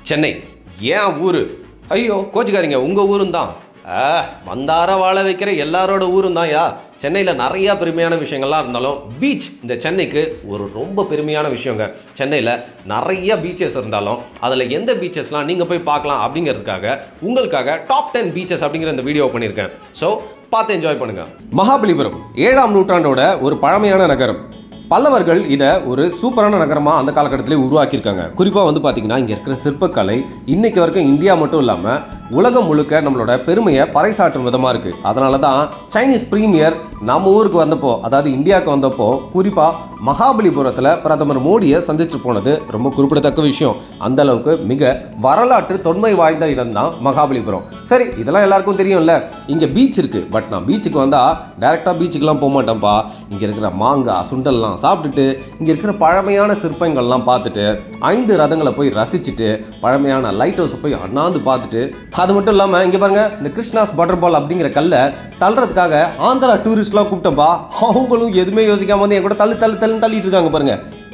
சென்னை ஏன் ஊரு ஐயோ கோச்சிக்காதீங்க உங்க ஊரும் தான் ஆ மந்தார வாழ வைக்கிற எல்லாரோட ஊரும் தான் யா சென்னையில் நிறைய பெருமையான விஷயங்கள்லாம் இருந்தாலும் பீச் இந்த சென்னைக்கு ஒரு ரொம்ப பெருமையான விஷயங்க சென்னையில் நிறைய பீச்சஸ் இருந்தாலும் அதில் எந்த பீச்சஸ்லாம் நீங்கள் போய் பார்க்கலாம் அப்படிங்கிறதுக்காக உங்களுக்காக டாப் டென் பீச்சஸ் அப்படிங்கிற இந்த வீடியோ பண்ணியிருக்கேன் ஸோ பார்த்து என்ஜாய் பண்ணுங்க மகாபலிபுரம் ஏழாம் நூற்றாண்டோட ஒரு பழமையான நகரம் பல்லவர்கள் இதை ஒரு சூப்பரான நகரமாக அந்த காலகட்டத்திலே உருவாக்கியிருக்காங்க குறிப்பாக வந்து பார்த்தீங்கன்னா இங்கே இருக்கிற சிற்பக்கலை இன்னைக்கு வரைக்கும் இந்தியா மட்டும் இல்லாமல் உலகம் முழுக்க நம்மளோட பெருமையை பறைசாற்றும் விதமாக இருக்குது அதனால தான் சைனீஸ் பிரீமியர் நம்ம ஊருக்கு வந்தப்போ அதாவது இந்தியாவுக்கு வந்தப்போ குறிப்பாக மகாபலிபுரத்தில் பிரதமர் மோடியை சந்திச்சு போனது ரொம்ப குறிப்பிடத்தக்க விஷயம் அந்த அளவுக்கு மிக வரலாற்று தொன்மை வாய்ந்த இடம் தான் மகாபலிபுரம் சரி இதெல்லாம் எல்லாருக்கும் தெரியும்ல இங்கே பீச் இருக்குது பட் நான் பீச்சுக்கு வந்தால் டேரெக்டாக பீச்சுக்கெலாம் போக மாட்டேன்ப்பா இங்கே இருக்கிற மாங்காய் சுண்டல்லாம் சாப்பிட்டுட்டு இங்கே இருக்கிற பழமையான சிற்பங்கள்லாம் பார்த்துட்டு ஐந்து ரதங்களை போய் ரசிச்சுட்டு பழமையான லைட் ஹவுஸை போய் அண்ணாந்து பார்த்துட்டு அது மட்டும் இல்லாமல் இங்கே பாருங்க இந்த கிருஷ்ணாஸ் பட்டர் பால் அப்படிங்கிற கல்லை தள்ளுறதுக்காக ஆந்திரா டூரிஸ்ட்லாம் கூப்பிட்டப்பா அவங்களும் எதுவுமே யோசிக்காம வந்து என் கூட தள்ளு தள்ளு தள்ளுன்னு தள்ளிட்டு இருக்காங்க பாருங்க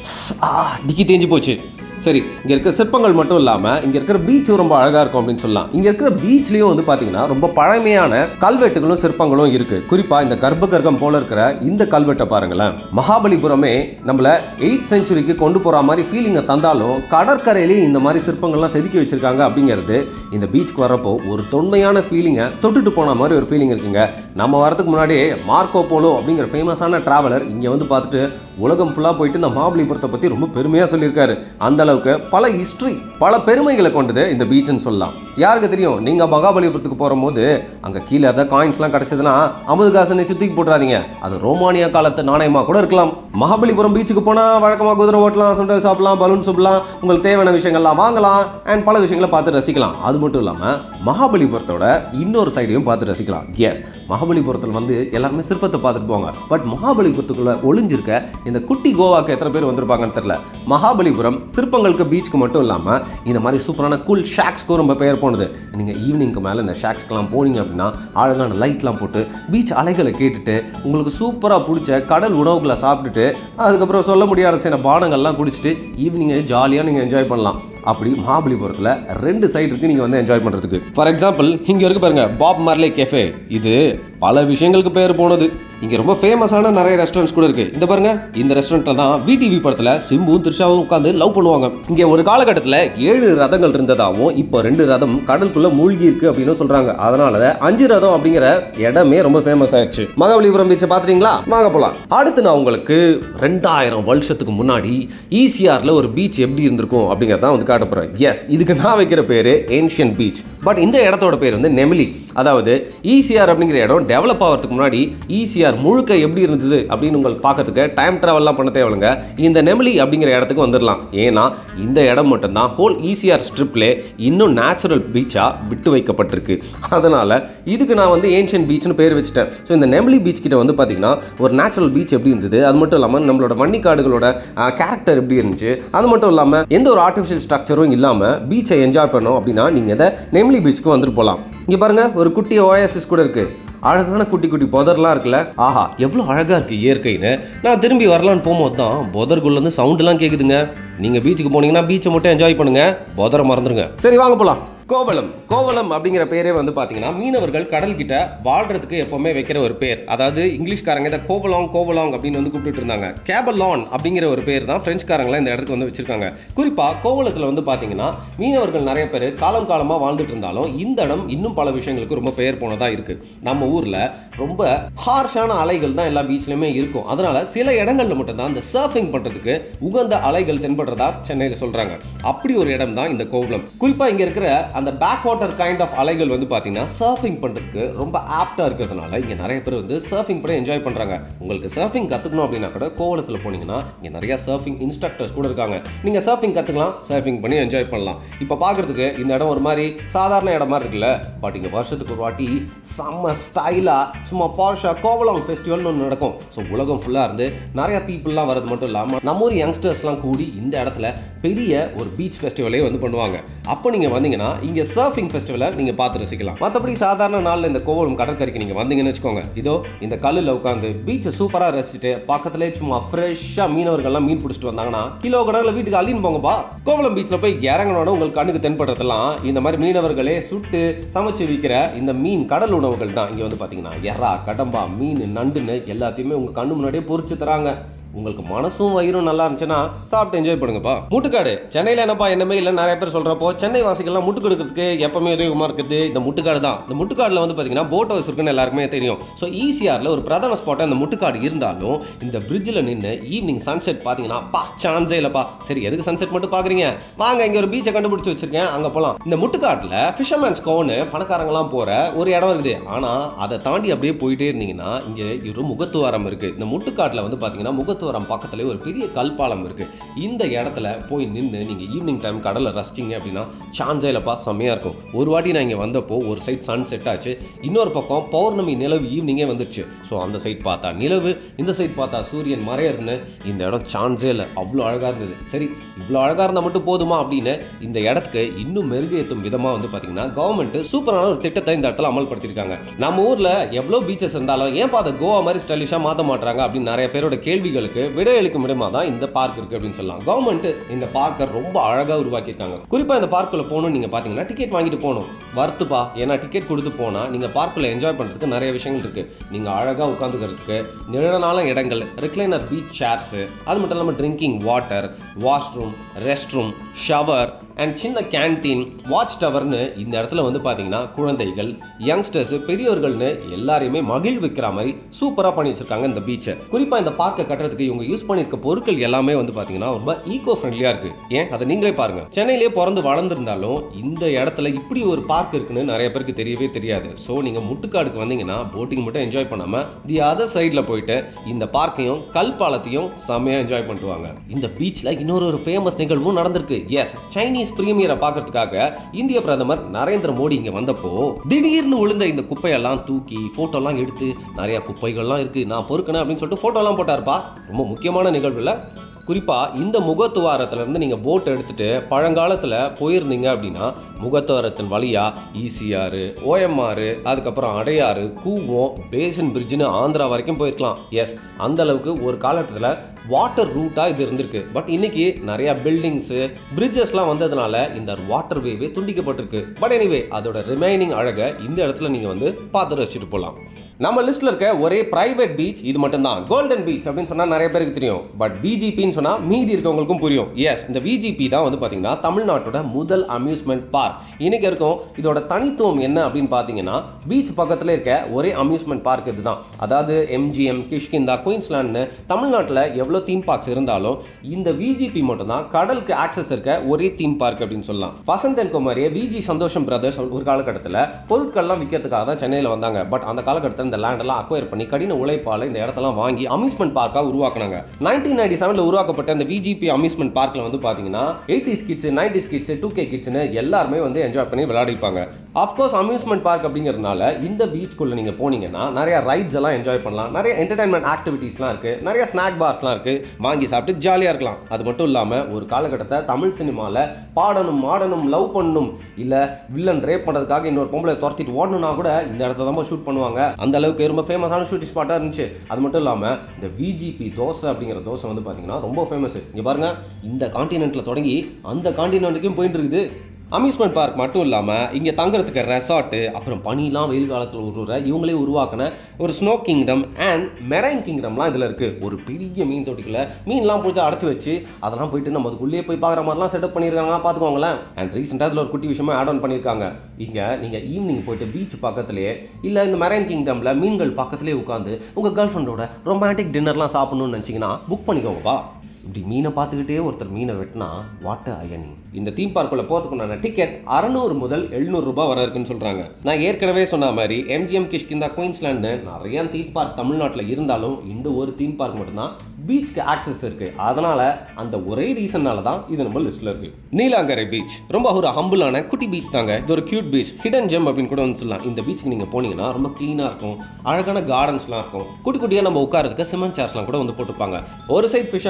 ஆ டிக்கி தேஞ்சு போச்சு சரி இங்கே இருக்கிற சிற்பங்கள் மட்டும் இல்லாமல் இங்கே இருக்கிற பீச்சும் ரொம்ப அழகாக இருக்கும் அப்படின்னு சொல்லலாம் இங்கே இருக்கிற பீச்லேயும் வந்து பார்த்தீங்கன்னா ரொம்ப பழமையான கல்வெட்டுகளும் சிற்பங்களும் இருக்குது குறிப்பாக இந்த கர்ப்ப கர்க்கம் போல இருக்கிற இந்த கல்வெட்டை பாருங்களேன் மகாபலிபுரமே நம்மள எயிட் செஞ்சுரிக்கு கொண்டு போகிற மாதிரி ஃபீலிங்கை தந்தாலும் கடற்கரையிலேயே இந்த மாதிரி சிற்பங்கள்லாம் செதுக்கி வச்சிருக்காங்க அப்படிங்கிறது இந்த பீச்சுக்கு வரப்போ ஒரு தொன்மையான ஃபீலிங்கை தொட்டுட்டு போன மாதிரி ஒரு ஃபீலிங் இருக்குங்க நம்ம வரதுக்கு முன்னாடி மார்க்கோ போலோ அப்படிங்கிற ஃபேமஸான டிராவலர் இங்கே வந்து பார்த்துட்டு உலகம் ஃபுல்லாக போயிட்டு இந்த மகாபலிபுரத்தை பற்றி ரொம்ப பெருமையாக சொல்லியிருக்காரு அந்த அளவுக்கு பல ஹிஸ்ட்ரி பல பெருமைகளை கொண்டது இந்த பீச்னு சொல்லலாம் யாருக்கு தெரியும் நீங்கள் மகாபலிபுரத்துக்கு போகும்போது அங்கே கீழே ஏதாவது காயின்ஸ்லாம் கிடச்சதுன்னா அமுது காசு நிச்சு தூக்கி போட்டுறாதீங்க அது ரோமானியா காலத்து நாணயமாக கூட இருக்கலாம் மகாபலிபுரம் பீச்சுக்கு போனால் வழக்கமாக குதிரை ஓட்டலாம் சுண்டல் சாப்பிடலாம் பலூன் சாப்பிடலாம் உங்களுக்கு தேவையான விஷயங்கள்லாம் வாங்கலாம் அண்ட் பல விஷயங்களை பார்த்து ரசிக்கலாம் அது மட்டும் இல்லாமல் மகாபலிபுரத்தோட இன்னொரு சைடையும் பார்த்து ரசிக்கலாம் எஸ் மகாபலிபுரத்தில் வந்து எல்லாருமே சிற்பத்தை பார்த்துட்டு போவாங்க பட் மகாபலிபுரத்துக்குள்ள ஒளிஞ்சிருக்க இந்த குட்டி கோவாக்கு எத்தனை பேர் வந்திருப்பாங்கன்னு தெரியல மகாபலிபுரம் சிற்பங்களுக்கு பீச்சுக்கு மட்டும் இல்லாமல் இந்த மாதிரி சூப்பரான கூல் ஷாக்ஸ்க்கும் ரொம்ப பெயர் போனது நீங்கள் ஈவினிங்க்கு மேலே இந்த ஷாக்ஸ்க்கெலாம் போனீங்க அப்படின்னா அழகான லைட்லாம் போட்டு பீச் அலைகளை கேட்டுட்டு உங்களுக்கு சூப்பராக பிடிச்ச கடல் உணவுகளை சாப்பிட்டுட்டு அதுக்கப்புறம் சொல்ல முடியாத சில பானங்கள்லாம் குடிச்சிட்டு ஈவினிங்கை ஜாலியாக நீங்கள் என்ஜாய் பண்ணலாம் அப்படி மகாபலிபுரத்தில் ரெண்டு சைடு இருக்குது நீங்கள் வந்து என்ஜாய் பண்ணுறதுக்கு ஃபார் எக்ஸாம்பிள் இங்கே இருக்கு பாருங்க பாப் மார்லே கெஃபே இது பல விஷயங்களுக்கு பேர் போனது இங்கே ரொம்ப ஃபேமஸான நிறைய ரெஸ்டாரண்ட்ஸ் கூட இருக்குது இந்த பாருங்க இந்த ரெஸ்டாரண்ட்டில் தான் விடிவி படத்தில் சிம்புவும் த்ரிஷாவும் உட்காந்து லவ் பண்ணுவாங்க இங்கே ஒரு காலகட்டத்தில் ஏழு ரதங்கள் இருந்ததாகவும் இப்போ ரெண்டு ரதம் கடலுக்குள்ள மூழ்கி இருக்கு அப்படின்னு சொல்றாங்க அதனால அஞ்சு ரதம் அப்படிங்கிற இடமே ரொம்ப ஃபேமஸ் ஆயிடுச்சு மகாபலிபுரம் பீச்சை பார்த்துட்டீங்களா வாங்க போலாம் அடுத்து நான் உங்களுக்கு ரெண்டாயிரம் வருஷத்துக்கு முன்னாடி ஈசிஆர்ல ஒரு பீச் எப்படி இருந்திருக்கும் அப்படிங்கிறத வந்து காட்ட போறேன் எஸ் இதுக்கு நான் வைக்கிற பேரு ஏன்ஷியன் பீச் பட் இந்த இடத்தோட பேர் வந்து நெமிலி அதாவது ஈசிஆர் அப்படிங்கிற இடம் டெவலப் ஆகிறதுக்கு முன்னாடி ஈசிஆர் முழுக்க எப்படி இருந்தது அப்படின்னு உங்களுக்கு பார்க்கறதுக்கு டைம் ட்ராவல்லாம் பண்ண தேவையில்லைங்க இந்த நெமிலி அப்படிங்கிற இடத்துக்கு வந்துடலாம் ஏன்னா இந்த இடம் மட்டும்தான் ஹோல் ஈசிஆர் ஸ்ட்ரிப்ல இன்னும் நேச்சுரல் பீச்சாக விட்டு வைக்கப்பட்டிருக்கு அதனால இதுக்கு நான் வந்து ஏன்ஷியன் பீச்னு பேர் வச்சுட்டேன் ஸோ இந்த நெமிலி பீச் கிட்ட வந்து பார்த்தீங்கன்னா ஒரு நேச்சுரல் பீச் எப்படி இருந்தது அது மட்டும் இல்லாமல் நம்மளோட வன்னிக்காடுகளோட கேரக்டர் எப்படி இருந்துச்சு அது மட்டும் இல்லாமல் எந்த ஒரு ஆர்டிஃபிஷியல் ஸ்ட்ரக்சரும் இல்லாமல் பீச்சை என்ஜாய் பண்ணோம் அப்படின்னா நீங்கள் இதை நெமிலி பீச்சுக்கு வந்துட்டு போகலாம் இங்கே பாருங்க ஒரு குட்டி ஓஎஸ்எஸ் கூட இருக்கு அழகான குட்டி குட்டி புதர்லாம் இருக்குல்ல ஆஹா எவ்வளோ அழகாக இருக்குது இயற்கைன்னு நான் திரும்பி வரலான்னு போகும்போது தான் புதர்குள்ளேருந்து சவுண்டுலாம் கேட்குதுங்க நீங்கள் பீச்சுக்கு போனீங்கன்னா பீச்சை மட்டும் என்ஜாய் பண்ணுங்க புதரை மறந்துடுங்க சரி வாங்க போகலாம் கோவளம் கோவளம் அப்படிங்கிற பேரே வந்து பார்த்தீங்கன்னா மீனவர்கள் கடல் கிட்ட வாழ்றதுக்கு எப்பவுமே வைக்கிற ஒரு பேர் அதாவது இங்கிலீஷ்காரங்க இதை கோவலாங் கோவலாங் அப்படின்னு வந்து கூப்பிட்டு இருந்தாங்க கேபலான் அப்படிங்கிற ஒரு பேர் தான் பிரெஞ்சுக்காரங்களாம் இந்த இடத்துக்கு வந்து வச்சிருக்காங்க குறிப்பாக கோவளத்தில் வந்து பார்த்தீங்கன்னா மீனவர்கள் நிறைய பேர் காலம் காலமாக வாழ்ந்துட்டு இருந்தாலும் இந்த இடம் இன்னும் பல விஷயங்களுக்கு ரொம்ப பெயர் போனதாக இருக்கு நம்ம ஊரில் ரொம்ப ஹார்ஷான அலைகள் தான் எல்லா பீச்லையுமே இருக்கும் அதனால சில இடங்கள்ல மட்டும்தான் இந்த சர்ஃபிங் பண்றதுக்கு உகந்த அலைகள் தென்படுறதா சென்னையில் சொல்றாங்க அப்படி ஒரு இடம் தான் இந்த கோவளம் குறிப்பா இங்க இருக்கிற அந்த பேக் வாட்டர் கைண்ட் ஆஃப் அலைகள் வந்து பார்த்தீங்கன்னா சர்ஃபிங் பண்ணுறதுக்கு ரொம்ப ஆப்டாக இருக்கிறதுனால இங்கே நிறைய பேர் வந்து சர்ஃபிங் பண்ணி என்ஜாய் பண்ணுறாங்க உங்களுக்கு சர்ஃபிங் கற்றுக்கணும் அப்படின்னா கூட கோவளத்தில் போனீங்கன்னா இங்கே நிறைய சர்ஃபிங் இன்ஸ்ட்ரக்டர்ஸ் கூட இருக்காங்க நீங்கள் சர்ஃபிங் கற்றுக்கலாம் சர்ஃபிங் பண்ணி என்ஜாய் பண்ணலாம் இப்போ பார்க்குறதுக்கு இந்த இடம் ஒரு மாதிரி சாதாரண இடம் மாதிரி இருக்குல்ல பட் இங்கே வருஷத்துக்கு ஒரு வாட்டி செம்ம ஸ்டைலாக சும்மா பார்ஷா கோவளம் ஃபெஸ்டிவல்னு ஒன்று நடக்கும் ஸோ உலகம் ஃபுல்லாக இருந்து நிறைய பீப்புளெலாம் வரது மட்டும் இல்லாமல் நம்ம ஊர் யங்ஸ்டர்ஸ்லாம் கூடி இந்த இடத்துல பெரிய ஒரு பீச் ஃபெஸ்டிவலே வந்து பண்ணுவாங்க அப்போ நீங்கள் வந்தீங்கன்னா இங்க சர்ஃபிங் ஃபெஸ்டிவலை நீங்க பார்த்து ரசிக்கலாம் மற்றபடி சாதாரண நாள்ல இந்த கோவளம் கடற்கரைக்கு நீங்க வந்தீங்கன்னு வச்சுக்கோங்க இதோ இந்த கல்லுல உட்காந்து பீச்சை சூப்பரா ரசிச்சுட்டு பக்கத்துல சும்மா ஃப்ரெஷ்ஷா மீனவர்கள்லாம் மீன் பிடிச்சிட்டு வந்தாங்கன்னா கிலோ கணக்கில் வீட்டுக்கு அள்ளின்னு போங்கப்பா கோவளம் பீச்ல போய் இறங்கினோட உங்களுக்கு கண்ணுக்கு தென்படுறதெல்லாம் இந்த மாதிரி மீனவர்களே சுட்டு சமைச்சு விற்கிற இந்த மீன் கடல் உணவுகள் தான் இங்க வந்து பாத்தீங்கன்னா எறா கடம்பா மீன் நண்டுன்னு எல்லாத்தையுமே உங்க கண்ணு முன்னாடியே பொரிச்சு தராங்க உங்களுக்கு மனசும் வயிறும் நல்லா இருந்துச்சுன்னா சாப்பிட்டு என்ஜாய் பண்ணுங்கப்பா முட்டுக்காடு சென்னையில் என்னப்பா என்னமே இல்லை நிறைய பேர் சொல்றப்போ சென்னை வாசிகள்லாம் முட்டுக்கு எடுக்கிறதுக்கு எப்பவுமே உதவிகரமாக இருக்குது இந்த முட்டுக்காடு தான் இந்த முட்டுக்காடில் வந்து பார்த்தீங்கன்னா போட் ஹவுஸ் இருக்குன்னு எல்லாருக்குமே தெரியும் ஸோ ஈசிஆரில் ஒரு பிரதான ஸ்பாட்டாக இந்த முட்டுக்காடு இருந்தாலும் இந்த பிரிட்ஜில் நின்று ஈவினிங் சன்செட் பார்த்தீங்கன்னா பா சான்ஸே இல்லைப்பா சரி எதுக்கு சன்செட் மட்டும் பார்க்குறீங்க வாங்க இங்கே ஒரு பீச்சை கண்டுபிடிச்சு வச்சிருக்கேன் அங்கே போகலாம் இந்த முட்டுக்காட்டில் ஃபிஷர்மேன்ஸ் கோன்னு பணக்காரங்களாம் போகிற ஒரு இடம் இருக்குது ஆனால் அதை தாண்டி அப்படியே போயிட்டே இருந்தீங்கன்னா இங்கே ஒரு முகத்துவாரம் இருக்குது இந்த முட்டுக்காட்டில் வந்து பார்த்தீங்கன்னா முகத்துவாரம் பக்கத்துலேயே ஒரு பெரிய கல்பாலம் இருக்குது இந்த இடத்துல போய் நின்று நீங்கள் ஈவினிங் டைம் கடலை ரசிச்சிங்க அப்படின்னா சான்ஸே இல்லைப்பா செம்மையாக இருக்கும் ஒரு வாட்டி நான் இங்கே வந்தப்போ ஒரு சைட் சன் செட் ஆச்சு இன்னொரு பக்கம் பௌர்ணமி நிலவு ஈவினிங்கே வந்துடுச்சு ஸோ அந்த சைட் பார்த்தா நிலவு இந்த சைட் பார்த்தா சூரியன் மறையறதுன்னு இந்த இடம் சான்ஸே இல்லை அவ்வளோ அழகாக இருந்தது சரி இவ்வளோ அழகாக இருந்தால் மட்டும் போதுமா அப்படின்னு இந்த இடத்துக்கு இன்னும் மெருகேற்றும் விதமாக வந்து பார்த்தீங்கன்னா கவர்மெண்ட் சூப்பரான ஒரு திட்டத்தை இந்த இடத்துல அமல்படுத்தியிருக்காங்க நம்ம ஊரில் எவ்வளோ பீச்சஸ் இருந்தாலும் ஏன் அதை கோவா மாதிரி ஸ்டைலிஷாக மாற்ற மாட்டாங்க அப்படின்னு நிறைய பேரோட கேள்விகளுக்கு விடையளிக்கும் விடமாக தான் இந்த பார்க் இருக்கு அப்படின்னு சொல்லலாம் கவர்மெண்ட் இந்த பார்க்கை ரொம்ப அழகாக உருவாக்கியிருக்காங்க குறிப்பாக இந்த பார்க்குள்ள போகணும்னு நீங்கள் பார்த்தீங்கன்னா டிக்கெட் வாங்கிட்டு போகணும் வருத்துப்பா ஏன்னா டிக்கெட் கொடுத்து போனால் நீங்கள் பார்க்கில் என்ஜாய் பண்ணுறதுக்கு நிறைய விஷயங்கள் இருக்கு நீங்கள் அழகாக உட்காந்துக்கிறதுக்கு நிழலான இடங்கள் ரிக்ளைனர் பீச் சேர்ஸ் அது மட்டும் இல்லாமல் drinking water washroom rest room shower and சின்ன கேன்டீன் வாட்ச் டவர்னு இந்த இடத்துல வந்து பார்த்தீங்கன்னா குழந்தைகள் யங்ஸ்டர்ஸ் பெரியவர்கள்னு எல்லாரையுமே மகிழ்விக்கிற மாதிரி சூப்பராக பண்ணி வச்சிருக்காங்க இந்த பீச்சை குறிப்பாக இந்த பார்க்கை கட்டுறதுக்கு இவங்க யூஸ் பண்ணியிருக்க பொருட்கள் எல்லாமே வந்து பார்த்தீங்கன்னா ரொம்ப ஈகோ ஃப்ரெண்ட்லியாக இருக்கு ஏன் அதை நீங்களே பாருங்க சென்னையிலே பிறந்து வளர்ந்துருந்தாலும் இந்த இடத்துல இப்படி ஒரு பார்க் இருக்குன்னு நிறைய பேருக்கு தெரியவே தெரியாது ஸோ நீங்கள் முட்டுக்காடுக்கு வந்தீங்கன்னா போட்டிங் மட்டும் என்ஜாய் பண்ணாம தி அதர் சைடில் போயிட்டு இந்த பார்க்கையும் கல் பாலத்தையும் செம்மையாக என்ஜாய் பண்ணிட்டு வாங்க இந்த பீச்சில் இன்னொரு ஒரு ஃபேமஸ் நிகழ்வும் நடந்திருக்கு எஸ் சைனீஸ் பிரீமியரை பார்க்கறதுக்காக இந்திய பிரதமர் நரேந்திர மோடி இங்க வந்தப்போ திடீர்னு விழுந்த இந்த குப்பையெல்லாம் தூக்கி போட்டோலாம் எடுத்து நிறைய குப்பைகள்லாம் இருக்கு நான் பொறுக்கணும் அப்படின்னு சொல்லிட்டு போட்டோலாம் போட்டாருப்பா ரொம்ப முக்கியமான நிகழ்வுல குறிப்பா இந்த முகத்துவாரத்துல இருந்து நீங்க போட் எடுத்துட்டு பழங்காலத்துல போயிருந்தீங்க அப்படின்னா முகத்துவாரத்தின் வழியா ஈசிஆர் ஓஎம்ஆர் அதுக்கப்புறம் அடையாறு கூவம் பேசன் பிரிட்ஜ்னு ஆந்திரா வரைக்கும் போயிருக்கலாம் எஸ் அந்த அளவுக்கு ஒரு காலகட்டத்தில் வாட்டர் ரூட்டா இது இருந்திருக்கு பட் இன்னைக்கு நிறைய பில்டிங்ஸு பிரிட்ஜஸ்லாம் வந்ததுனால இந்த வாட்டர் வேவே துண்டிக்கப்பட்டிருக்கு பட் எனிவே அதோட ரிமைனிங் அழகை இந்த இடத்துல நீங்க வந்து பார்த்து ரசிச்சுட்டு போகலாம் நம்ம லிஸ்ட்ல இருக்க ஒரே பிரைவேட் பீச் இது மட்டும்தான் கோல்டன் பீச் அப்படின்னு சொன்னா நிறைய பேருக்கு தெரியும் பட் விஜிபின்னு சொன்னா மீதி இருக்கவங்களுக்கும் புரியும் எஸ் இந்த விஜிபி தான் வந்து பாத்தீங்கன்னா தமிழ்நாட்டோட முதல் அம்யூஸ்மெண்ட் பார்க் இன்னைக்கு இருக்கும் இதோட தனித்துவம் என்ன அப்படின்னு பாத்தீங்கன்னா பீச் பக்கத்துல இருக்க ஒரே அம்யூஸ்மெண்ட் பார்க் இதுதான் அதாவது எம்ஜிஎம் கிஷ்கிந்தா குயின்ஸ்லாண்ட்னு தமிழ்நாட்டில் எவ்வளோ தீம் பார்க்ஸ் இருந்தாலும் இந்த விஜிபி மட்டும் தான் கடலுக்கு ஆக்சஸ் இருக்க ஒரே தீம் பார்க் அப்படின்னு சொல்லலாம் வசந்த் அண்ட் குமாரியே விஜி சந்தோஷம் பிரதர்ஸ் ஒரு காலகட்டத்தில் பொருட்கள்லாம் விற்கிறதுக்காக தான் சென்னையில் வந்தாங்க பட் அந்த காலகட்டத்தில் இந்த லேண்டெல்லாம் அக்வயர் பண்ணி கடின உழைப்பால இந்த இடத்தெல்லாம் வாங்கி அம்யூஸ்மெண்ட் பார்க்காக உருவாக்குனாங்க நைன்டீன் நைன்டி செவனில் உருவாக்கப்பட்ட இந்த விஜிபி அம்யூஸ்மெண்ட் பார்க்கில் வந்து பார்த்தீங்கன்னா eighties kids nineties kids two K கிட்ஸ்னு எல்லாருமே வந்து என்ஜாய் பண்ணி விளையாடிப்பாங்க அஃப்கோர்ஸ் அம்யூஸ்மெண்ட் பார்க் அப்படிங்கிறதுனால இந்த பீச்சுக்குள்ள நீங்க போனீங்கன்னா நிறைய ரைட்ஸ் எல்லாம் என்ஜாய் பண்ணலாம் நிறைய என்டர்டைன்மெண்ட் ஆக்டிவிட்டீஸ்லாம் இருக்கு நிறைய ஸ்நாக் பார்ஸ்லாம் இருக்கு வாங்கி சாப்பிட்டு ஜாலியாக இருக்கலாம் அது மட்டும் இல்லாமல் ஒரு காலகட்டத்தை தமிழ் சினிமாவில் பாடணும் மாடணும் லவ் பண்ணணும் இல்லை வில்லன் ரேப் பண்ணுறதுக்காக இன்னொரு பொம்பளை துரத்திட்டு ஓடணும்னா கூட இந்த இடத்த தான் ஷூட் பண்ணுவாங்க அந்த அளவுக்கு ரொம்ப ஃபேமஸான ஷூட்டிங் ஸ்பாட்டாக இருந்துச்சு அது மட்டும் இல்லாமல் இந்த விஜிபி தோசை அப்படிங்கிற தோசை வந்து பார்த்தீங்கன்னா ரொம்ப ஃபேமஸ் இங்கே பாருங்க இந்த காண்டினென்ட்டில் தொடங்கி அந்த காண்டினென்ட்டுக்கும் போயிட்டு இருக்குது அம்யூஸ்மெண்ட் பார்க் மட்டும் இல்லாமல் இங்கே தங்குறதுக்கு ரெசார்ட்டு அப்புறம் பனிலாம் வெயில் காலத்தில் உருவுற இவங்களே உருவாக்கின ஒரு ஸ்னோ கிங்டம் அண்ட் மெரைன் கிங்டம்லாம் இதில் இருக்குது ஒரு பெரிய மீன் தொட்டிக்குள்ள மீன்லாம் போயிட்டு அடைச்சி வச்சு அதெல்லாம் போயிட்டு நம்ம அதுக்குள்ளேயே போய் பார்க்குற மாதிரிலாம் செட்டப் பண்ணியிருக்காங்க பார்த்துக்கோங்களேன் அண்ட் ரீசெண்டாக அதில் ஒரு குட்டி விஷயமா ஆட் ஆன் பண்ணியிருக்காங்க இங்கே நீங்கள் ஈவினிங் போயிட்டு பீச் பக்கத்துலேயே இல்லை இந்த மெரைன் கிங்டமில் மீன்கள் பக்கத்துலேயே உட்காந்து உங்கள் கேர்ள் ஃப்ரெண்டோட ரொமான்டிக் டின்னர்லாம் சாப்பிடணும்னு நினச்சிங்கன்னா புக் பண்ணிக்கோங்கப்பா இப்படி மீனை பார்த்துக்கிட்டே ஒருத்தர் மீனை வெட்டினா வாட்ட அயனி இந்த தீம் பார்க்குள்ள போகிறதுக்குண்டான டிக்கெட் அறநூறு முதல் எழுநூறு ரூபாய் வர இருக்குன்னு சொல்கிறாங்க நான் ஏற்கனவே சொன்ன மாதிரி எம்ஜிஎம் கிஷ்கிந்தா குயின்ஸ்லாண்டு நிறைய தீம் பார்க் தமிழ்நாட்டில் இருந்தாலும் இந்த ஒரு தீம் பார்க் மட்டும்தான் பீச்சுக்கு ஆக்சஸ் இருக்கு அதனால அந்த ஒரே ரீசன்னால தான் இது நம்ம லிஸ்ட்ல இருக்கு நீலாங்கரை பீச் ரொம்ப ஒரு ஹம்பிளான குட்டி பீச் தாங்க இது ஒரு கியூட் பீச் ஹிடன் ஜெம் அப்படின்னு கூட வந்து சொல்லலாம் இந்த பீச்சுக்கு நீங்க போனீங்கன்னா ரொம்ப க்ளீனா இருக்கும் அழகான கார்டன்ஸ்லாம் இருக்கும் குட்டி குட்டியா நம்ம உட்காரதுக்கு சிமெண்ட் சேர்ஸ்லாம் கூட வந்து போட்டுப்பாங்க ஒரு சைட் ஃபிஷர்மேன் கம்யூனிட்டி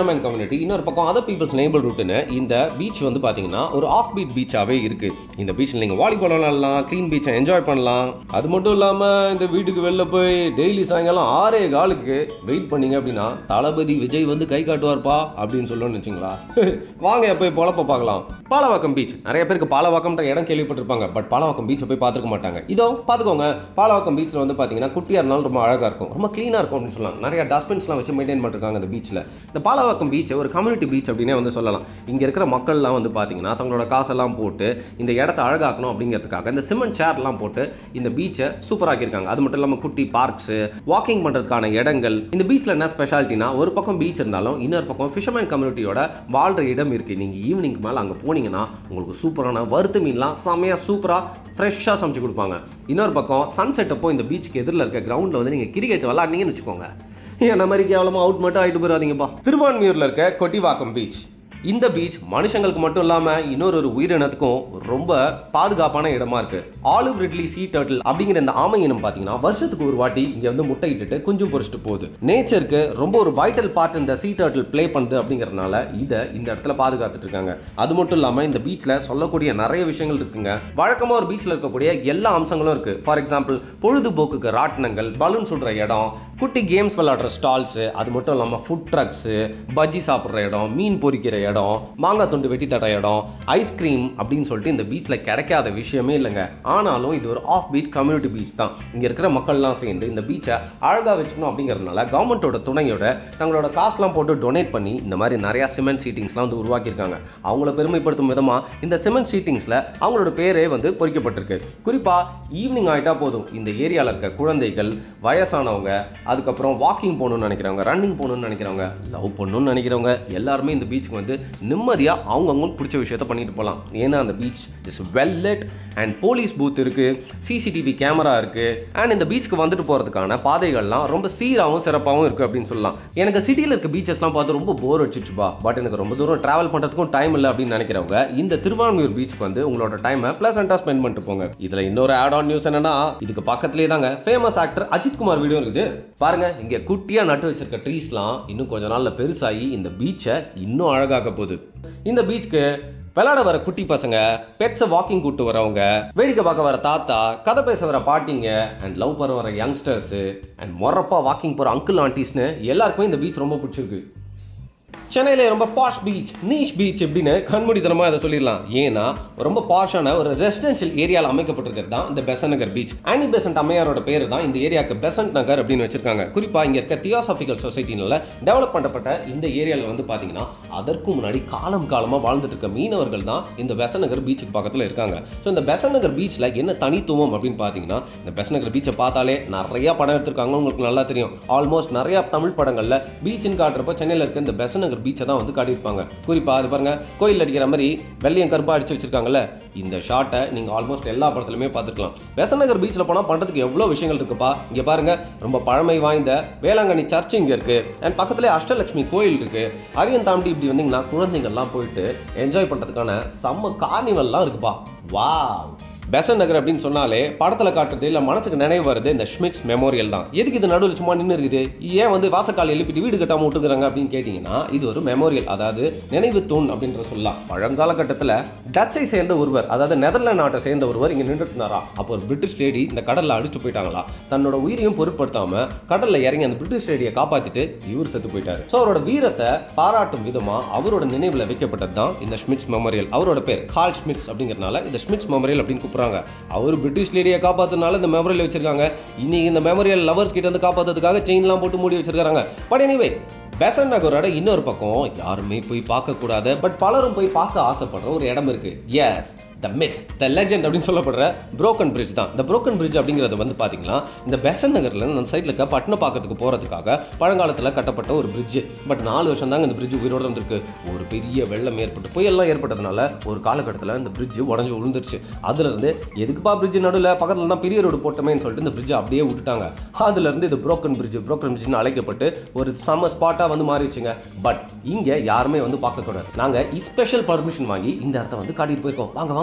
கம்யூனிட்டி இன்னொரு பக்கம் அதர் பீப்புள்ஸ் நேபிள் ரூட்னு இந்த பீச் வந்து பார்த்தீங்கன்னா ஒரு ஆஃப் பீட் பீச்சாகவே இருக்கு இந்த பீச்சில் நீங்கள் வாலிபால் விளாடலாம் க்ளீன் பீச்சை என்ஜாய் பண்ணலாம் அது மட்டும் இல்லாமல் இந்த வீட்டுக்கு வெளில போய் டெய்லி சாயங்காலம் ஆறே காலுக்கு வெயிட் பண்ணீங்க அப்படின்னா தளபதி விஜய் வந்து கை காட்டுவார்ப்பா அப்படின்னு சொல்லணும்னு வச்சுங்களா வாங்க போய் பொழப்ப பார்க்கலாம் பாலவாக்கம் பீச் நிறைய பேருக்கு பாலவாக்கம்ன்ற இடம் கேள்விப்பட்டிருப்பாங்க பட் பாலவாக்கம் பீச்சை போய் பார்த்துருக்க மாட்டாங்க இதோ பார்த்துக்கோங்க பாலவாக்கம் பீச்சில் வந்து பார்த்தீங்கன்னா குட்டியாக இருந்தாலும் ரொம்ப அழகாக இருக்கும் ரொம்ப க்ளீனாக இருக்கும் அப்படின்னு சொல்லலாம் நிறைய டஸ்ட்பின்ஸ்லாம் வச்சு மெயின்டைன் பண்ணிருக்காங்க அந்த பீச்சில் இந்த பாலவாக்கம் பீச் ஒரு கம்யூனிட்டி பீச் அப்படின்னே வந்து சொல்லலாம் இங்கே இருக்கிற மக்கள்லாம் வந்து பார்த்தீங்கன்னா தங்களோட காசெல்லாம் போட்டு இந்த இடத்த அழகாக்கணும் அப்படிங்கிறதுக்காக இந்த சிமெண்ட் சேர்லாம் போட்டு இந்த பீச்சை சூப்பராக்கியிருக்காங்க அது மட்டும் இல்லாமல் குட்டி பார்க்ஸு வாக்கிங் பண்ணுறதுக்கான இடங்கள் இந்த பீச்சில் என்ன ஸ்பெஷாலிட்டினா ஒரு பக்கம் பீச் இருந்தாலும் இன்னொரு பக்கம் ஃபிஷர்மேன் கம்யூனிட்டியோட வாழ்கிற இடம் இருக்குது நீங்கள் ஈவினிங் மேலே அங்கே போனீங்கன்னா உங்களுக்கு சூப்பரான வறுத்து மீன்லாம் செம்மையாக சூப்பராக ஃப்ரெஷ்ஷாக சமைச்சு கொடுப்பாங்க இன்னொரு பக்கம் சன்செட் அப்போ இந்த பீச்சுக்கு எதிரில் இருக்க கிரவுண்டில் வந்து நீங்கள் கிரிக்கெட் விளாட்னீங்கன்னு வச்சுக்கோங்க என்ன மாதிரி கேவலமாக அவுட் மட்டும் ஆகிட்டு போயிடாதீங்கப்பா திருவான்மியூரில் இருக்க கொட்டிவாக்கம் பீச் இந்த பீச் மனுஷங்களுக்கு மட்டும் இல்லாமல் இன்னொரு ஒரு உயிரினத்துக்கும் ரொம்ப பாதுகாப்பான இடமா இருக்கு ஆலிவ் ரிட்லி சீ டர்ட்டில் அப்படிங்கிற இந்த ஆமை இனம் பார்த்தீங்கன்னா வருஷத்துக்கு ஒரு வாட்டி இங்கே வந்து முட்டையிட்டுட்டு குஞ்சு பொறிச்சிட்டு போகுது நேச்சருக்கு ரொம்ப ஒரு வைட்டல் பார்ட் இந்த சீ டர்ட்டில் ப்ளே பண்ணுது அப்படிங்கறதுனால இதை இந்த இடத்துல பாதுகாத்துட்டு இருக்காங்க அது மட்டும் இல்லாமல் இந்த பீச்சில் சொல்லக்கூடிய நிறைய விஷயங்கள் இருக்குங்க வழக்கமாக ஒரு பீச்சில் இருக்கக்கூடிய எல்லா அம்சங்களும் இருக்கு ஃபார் எக்ஸாம்பிள் பொழுதுபோக்குக்கு ராட்டினங்கள் பலூன் சுடுற இடம் குட்டி கேம்ஸ் விளையாடுற ஸ்டால்ஸு அது மட்டும் இல்லாமல் ஃபுட் ட்ரக்ஸு பஜ்ஜி சாப்பிட்ற இடம் மீன் பொரிக்கிற இடம் மாங்காய் துண்டு வெட்டி தட்ட இடம் ஐஸ்கிரீம் அப்படின்னு சொல்லிட்டு இந்த பீச்சில் கிடைக்காத விஷயமே இல்லைங்க ஆனாலும் இது ஒரு ஆஃப் பீட் கம்யூனிட்டி பீச் தான் இங்கே இருக்கிற மக்கள்லாம் சேர்ந்து இந்த பீச்சை அழகாக வச்சுக்கணும் அப்படிங்கிறதுனால கவர்மெண்ட்டோட துணையோட தங்களோட காசுலாம் போட்டு டொனேட் பண்ணி இந்த மாதிரி நிறையா சிமெண்ட் சீட்டிங்ஸ்லாம் வந்து உருவாக்கியிருக்காங்க அவங்கள பெருமைப்படுத்தும் விதமாக இந்த சிமெண்ட் சீட்டிங்ஸில் அவங்களோட பேரே வந்து பொறிக்கப்பட்டிருக்கு குறிப்பாக ஈவினிங் ஆகிட்டா போதும் இந்த ஏரியாவில் இருக்க குழந்தைகள் வயசானவங்க அதுக்கப்புறம் வாக்கிங் போகணும்னு நினைக்கிறவங்க ரன்னிங் போகணும்னு நினைக்கிறவங்க லவ் பண்ணணும்னு நினைக்கிறவங்க எல்லாருமே இந்த பீச்சுக்கு வந்து நிம்மதியாக அவங்கவுங்களுக்கு பிடிச்ச விஷயத்த பண்ணிட்டு போகலாம் ஏன்னா அந்த beach is well lit and police booth இருக்குது சிசிடிவி கேமரா இருக்குது அண்ட் இந்த பீச்சுக்கு வந்துட்டு போகிறதுக்கான பாதைகள்லாம் ரொம்ப சீராகவும் சிறப்பாகவும் இருக்குது அப்படின்னு சொல்லலாம் எனக்கு சிட்டியில் இருக்க பீச்சஸ்லாம் பார்த்து ரொம்ப போர் அடிச்சிச்சுப்பா பட் எனக்கு ரொம்ப தூரம் ட்ராவல் பண்ணுறதுக்கும் டைம் இல்லை அப்படின்னு நினைக்கிறவங்க இந்த திருவான்மியூர் பீச்சுக்கு வந்து உங்களோட டைமை ப்ளசண்ட்டாக ஸ்பெண்ட் பண்ணிட்டு போங்க இதில் இன்னொரு ஆட் ஆன் நியூஸ் என்னன்னா இதுக்கு பக்கத்துலேயே தாங்க famous actor Ajith Kumar video இருக்குது பாருங்க இங்கே குட்டியாக நட்டு வச்சிருக்க ட்ரீஸ்லாம் இன்னும் கொஞ்ச நாளில் பெருசாகி இந்த பீச்சை இன்னும் அழகாக்க போகுது இந்த பீச்சுக்கு விளையாட வர குட்டி பசங்க பெட்ஸை வாக்கிங் கூட்டு வரவங்க வேடிக்கை பார்க்க வர தாத்தா கதை பேச வர பாட்டிங்க அண்ட் லவ் பண்ண வர யங்ஸ்டர்ஸு அண்ட் மொரப்பா வாக்கிங் போகிற அங்கிள் ஆண்டிஸ்னு எல்லாருக்குமே இந்த பீச் ரொம்ப பிடிச்சிருக்கு சென்னையில ரொம்ப பாஷ் பீச் நீஷ் பீச் எப்படின்னு கண்மூடித்தனமாக அதை சொல்லிடலாம் ஏன்னா ரொம்ப பாஷான ஒரு ரெசிடென்ஷியல் ஏரியாவில் அமைக்கப்பட்டிருக்கிறது தான் இந்த பெசன் நகர் பீச் ஆனி பெசன்ட் அம்மையாரோட பேர் தான் இந்த ஏரியாவுக்கு பெசன்ட் நகர் அப்படின்னு வச்சிருக்காங்க குறிப்பாக இங்கே இருக்க தியோசாபிக்கல் சொசைட்டினால டெவலப் பண்ணப்பட்ட இந்த ஏரியாவில் வந்து பார்த்தீங்கன்னா அதற்கு முன்னாடி காலம் காலமாக வாழ்ந்துட்டு இருக்க மீனவர்கள் தான் இந்த பெசன் நகர் பீச்சுக்கு பக்கத்தில் இருக்காங்க ஸோ இந்த பெசன் நகர் பீச்சில் என்ன தனித்துவம் அப்படின்னு பார்த்தீங்கன்னா இந்த பெசன் நகர் பீச்சை பார்த்தாலே நிறைய படம் எடுத்திருக்காங்க உங்களுக்கு நல்லா தெரியும் ஆல்மோஸ்ட் நிறைய தமிழ் படங்களில் பீச்சுன்னு காட்டுறப்ப சென்னையில் இருக்க இந்த பெசன் நகர் பீச்சை தான் வந்து காட்டியிருப்பாங்க குறிப்பாக அது பாருங்க கோயில் அடிக்கிற மாதிரி வெள்ளையும் கருப்பா அடிச்சு வச்சிருக்காங்கல்ல இந்த ஷாட்டை நீங்கள் ஆல்மோஸ்ட் எல்லா படத்துலையுமே பார்த்துருக்கலாம் பெசன் நகர் பீச்சில் போனால் பண்ணுறதுக்கு எவ்வளோ விஷயங்கள் இருக்குப்பா இங்கே பாருங்க ரொம்ப பழமை வாய்ந்த வேளாங்கண்ணி சர்ச் இங்கே இருக்கு அண்ட் பக்கத்துலேயே அஷ்டலட்சுமி கோயில் இருக்கு அதையும் தாண்டி இப்படி வந்தீங்கன்னா குழந்தைங்கள்லாம் போயிட்டு என்ஜாய் பண்ணுறதுக்கான செம்ம கார்னிவல்லாம் இருக்குப்பா வாவ் பெசன் நகர் அப்படின்னு சொன்னாலே படத்தில் காட்டுறது இல்லை மனசுக்கு நினைவு வருது இந்த ஷ்மிட்ஸ் மெமோரியல் தான் எதுக்கு இது நடுவில் சும்மா நின்று இருக்குது ஏன் வந்து வாசக்கால் எழுப்பிட்டு வீடு கட்டாமல் விட்டுக்கிறாங்க அப்படின்னு கேட்டிங்கன்னா இது ஒரு மெமோரியல் அதாவது நினைவு தூண் அப்படின்ற சொல்லலாம் பழங்கால கட்டத்தில் டச்சை சேர்ந்த ஒருவர் அதாவது நெதர்லாந்து நாட்டை சேர்ந்த ஒருவர் இங்கே நின்றுட்டு இருந்தாரா அப்போ ஒரு பிரிட்டிஷ் லேடி இந்த கடலில் அடிச்சு போயிட்டாங்களா தன்னோட உயிரையும் பொருட்படுத்தாம கடலில் இறங்கி அந்த பிரிட்டிஷ் லேடியை காப்பாற்றிட்டு இவர் செத்து போயிட்டாரு ஸோ அவரோட வீரத்தை பாராட்டும் விதமாக அவரோட நினைவில் வைக்கப்பட்டது தான் இந்த ஷ்மிட்ஸ் மெமோரியல் அவரோட பேர் கால் ஷ்மிட்ஸ் அப்படிங்கிறனால இந்த ஷ்மிட்ஸ் மெமோரியல் அப்படின்னு கூப்பிடுறாங்க அவர் பிரிட்டிஷ் லேடியை காப்பாத்துனால இந்த மெமோரியல் வச்சிருக்காங்க இன்னைக்கு இந்த மெமோரியல் லவர்ஸ் கிட்ட இருந்து காப்பாத்துறதுக்காக செயின்லாம் போட்டு மூடி வச்சிருக்காங்க பட் எனிவே பெசன் நகரோட இன்னொரு பக்கம் யாருமே போய் பார்க்க கூடாது பட் பலரும் போய் பார்க்க ஆசைப்படுற ஒரு இடம் இருக்கு as the myth the legend அப்படின்னு சொல்லப்படுற புரோக்கன் பிரிட்ஜ் தான் இந்த புரோக்கன் பிரிட்ஜ் அப்படிங்கிறது வந்து பார்த்தீங்கன்னா இந்த பெசன் நகரில் அந்த சைடில் இருக்க பட்டணப்பாக்கத்துக்கு போகிறதுக்காக பழங்காலத்தில் கட்டப்பட்ட ஒரு பிரிட்ஜ் பட் நாலு வருஷம் தாங்க இந்த பிரிட்ஜ் உயிரோட இருந்திருக்கு ஒரு பெரிய வெள்ளம் ஏற்பட்டு புயல்லாம் ஏற்பட்டதுனால ஒரு காலகட்டத்தில் இந்த பிரிட்ஜ் உடஞ்சி விழுந்துருச்சு அதுலேருந்து எதுக்குப்பா பிரிட்ஜ் நடுவில் பக்கத்தில் தான் பெரிய ரோடு போட்டோமேன்னு சொல்லிட்டு இந்த பிரிட்ஜ் அப்படியே விட்டுட்டாங்க அதுலேருந்து இது புரோக்கன் பிரிட்ஜ் புரோக்கன் பிரிட்ஜ்னு அழைக்கப்பட்டு ஒரு சம ஸ்பாட்டாக வந்து மாறிடுச்சுங்க பட் இங்கே யாருமே வந்து பார்க்கக்கூடாது நாங்கள் ஸ்பெஷல் பர்மிஷன் வாங்கி இந்த இடத்த வந்து காட்டிட்டு போயிருக்கோம் வாங்க வாங்க